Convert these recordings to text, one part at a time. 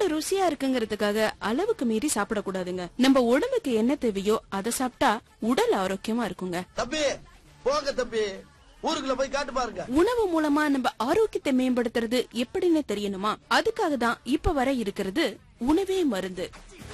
சாப்பாடு ருசியா இருக்குங்கிறதுக்காக அளவுக்கு மீறி சாப்பிடக்கூடாதுங்க நம்ம உடம்புக்கு என்ன தேவையோ அதை சாப்பிட்டா உடல் ஆரோக்கியமா இருக்குங்க தம்பி போங்க தம்பி ஊருக்குள்ள போய் காட்டு பாருங்க உணவு மூலமா நம்ம ஆரோக்கியத்தை மேம்படுத்துறது எப்படின்னு தெரியணுமா அதுக்காக தான் இப்ப வர இருக்கிறது உணவே மருந்து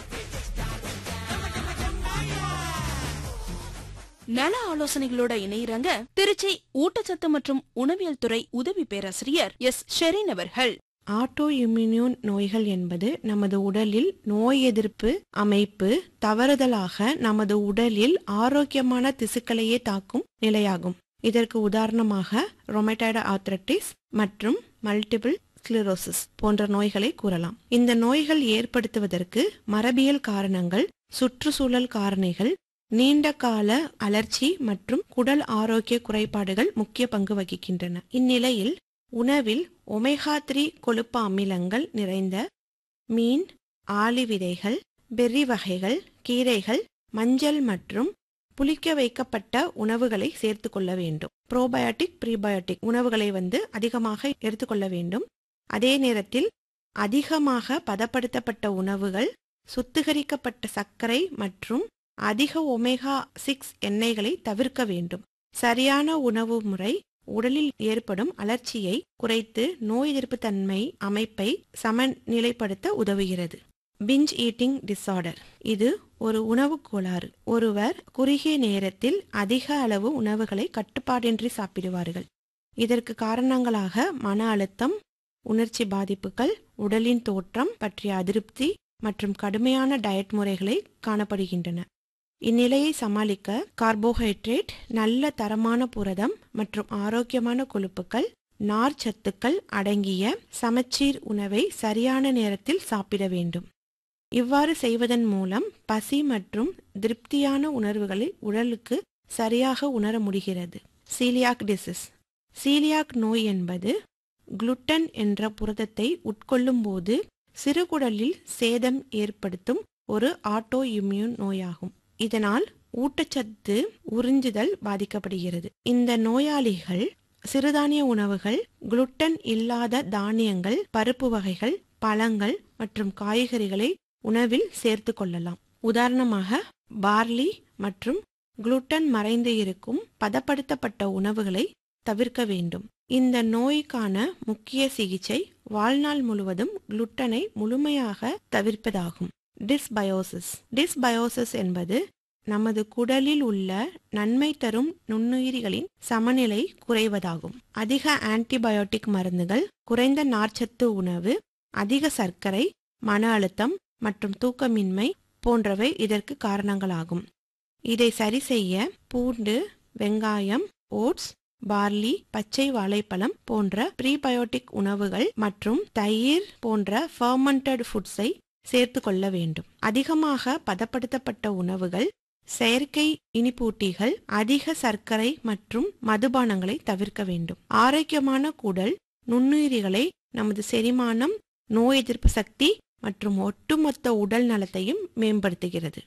நல ஆலோசனைகளோட இணையறாங்க திருச்சி ஊட்டச்சத்து மற்றும் உணவியல் துறை உதவி பேராசிரியர் எஸ் ஷெரின் அவர்கள் ஆட்டோ இம்யூன் நோய்கள் என்பது நமது உடலில் நோய் எதிர்ப்பு அமைப்பு தவறுதலாக நமது உடலில் ஆரோக்கியமான திசுக்களையே தாக்கும் நிலையாகும் இதற்கு உதாரணமாக ரொமேட்டாய்டு ஆர்த்ரட்டிஸ் மற்றும் மல்டிபிள் ஸ்க்ளிரோசிஸ் போன்ற நோய்களை கூறலாம் இந்த நோய்கள் ஏற்படுத்துவதற்கு மரபியல் காரணங்கள் சுற்றுச்சூழல் காரணிகள் நீண்ட கால அலர்ச்சி மற்றும் குடல் ஆரோக்கிய குறைபாடுகள் முக்கிய பங்கு வகிக்கின்றன இந்நிலையில் உணவில் ஒமேகா த்ரீ கொழுப்பு அமிலங்கள் நிறைந்த மீன் ஆளி விதைகள் பெர்ரி வகைகள் கீரைகள் மஞ்சள் மற்றும் புளிக்க வைக்கப்பட்ட உணவுகளை சேர்த்து கொள்ள வேண்டும் ப்ரோபயோட்டிக் ப்ரீபயோட்டிக் உணவுகளை வந்து அதிகமாக எடுத்துக்கொள்ள வேண்டும் அதே நேரத்தில் அதிகமாக பதப்படுத்தப்பட்ட உணவுகள் சுத்திகரிக்கப்பட்ட சர்க்கரை மற்றும் அதிக ஒமேகா சிக்ஸ் எண்ணெய்களை தவிர்க்க வேண்டும் சரியான உணவு முறை உடலில் ஏற்படும் அலர்ச்சியை குறைத்து நோய் எதிர்ப்பு தன்மை அமைப்பை சமநிலைப்படுத்த உதவுகிறது பிஞ்ச் ஈட்டிங் டிசார்டர் இது ஒரு உணவு கோளாறு ஒருவர் குறுகிய நேரத்தில் அதிக அளவு உணவுகளை கட்டுப்பாடின்றி சாப்பிடுவார்கள் இதற்கு காரணங்களாக மன அழுத்தம் உணர்ச்சி பாதிப்புகள் உடலின் தோற்றம் பற்றிய அதிருப்தி மற்றும் கடுமையான டயட் முறைகளை காணப்படுகின்றன இந்நிலையை சமாளிக்க கார்போஹைட்ரேட் நல்ல தரமான புரதம் மற்றும் ஆரோக்கியமான கொழுப்புகள் நார் சத்துக்கள் அடங்கிய சமச்சீர் உணவை சரியான நேரத்தில் சாப்பிட வேண்டும் இவ்வாறு செய்வதன் மூலம் பசி மற்றும் திருப்தியான உணர்வுகளை உடலுக்கு சரியாக உணர முடிகிறது சீலியாக் டிசீஸ் சீலியாக் நோய் என்பது குளுட்டன் என்ற புரதத்தை உட்கொள்ளும் போது சிறுகுடலில் சேதம் ஏற்படுத்தும் ஒரு ஆட்டோ இம்யூன் நோயாகும் இதனால் ஊட்டச்சத்து உறிஞ்சுதல் பாதிக்கப்படுகிறது இந்த நோயாளிகள் சிறுதானிய உணவுகள் குளுட்டன் இல்லாத தானியங்கள் பருப்பு வகைகள் பழங்கள் மற்றும் காய்கறிகளை உணவில் சேர்த்து கொள்ளலாம் உதாரணமாக பார்லி மற்றும் குளுட்டன் மறைந்து இருக்கும் பதப்படுத்தப்பட்ட உணவுகளை தவிர்க்க வேண்டும் இந்த நோய்க்கான முக்கிய சிகிச்சை வாழ்நாள் முழுவதும் குளுட்டனை முழுமையாக தவிர்ப்பதாகும் டிஸ்பயோசிஸ் டிஸ்பயோசிஸ் என்பது நமது குடலில் உள்ள நன்மை தரும் நுண்ணுயிரிகளின் சமநிலை குறைவதாகும் அதிக ஆன்டிபயோட்டிக் மருந்துகள் குறைந்த நார்ச்சத்து உணவு அதிக சர்க்கரை மன அழுத்தம் மற்றும் தூக்கமின்மை போன்றவை இதற்கு காரணங்களாகும் இதை சரி செய்ய பூண்டு வெங்காயம் ஓட்ஸ் பார்லி பச்சை வாழைப்பழம் போன்ற ப்ரீபயோட்டிக் உணவுகள் மற்றும் தயிர் போன்ற ஃபர்மெண்டட் ஃபுட்ஸை சேர்த்து கொள்ள வேண்டும் அதிகமாக பதப்படுத்தப்பட்ட உணவுகள் செயற்கை இனிப்பூட்டிகள் அதிக சர்க்கரை மற்றும் மதுபானங்களை தவிர்க்க வேண்டும் ஆரோக்கியமான குடல் நுண்ணுயிரிகளை நமது செரிமானம் நோய் எதிர்ப்பு சக்தி மற்றும் ஒட்டுமொத்த உடல் நலத்தையும் மேம்படுத்துகிறது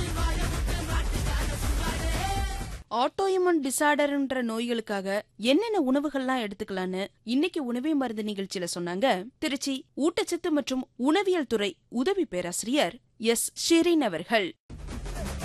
ஆட்டோஇம்யூன் டிசார்டர்ன்ற நோய்களுக்காக என்னென்ன உணவுகள்லாம் எடுத்துக்கலான்னு இன்னைக்கு உணவே மருந்து நிகழ்ச்சியில சொன்னாங்க திருச்சி ஊட்டச்சத்து மற்றும் உணவியல் துறை உதவி பேராசிரியர் எஸ் ஷெரீன் அவர்கள்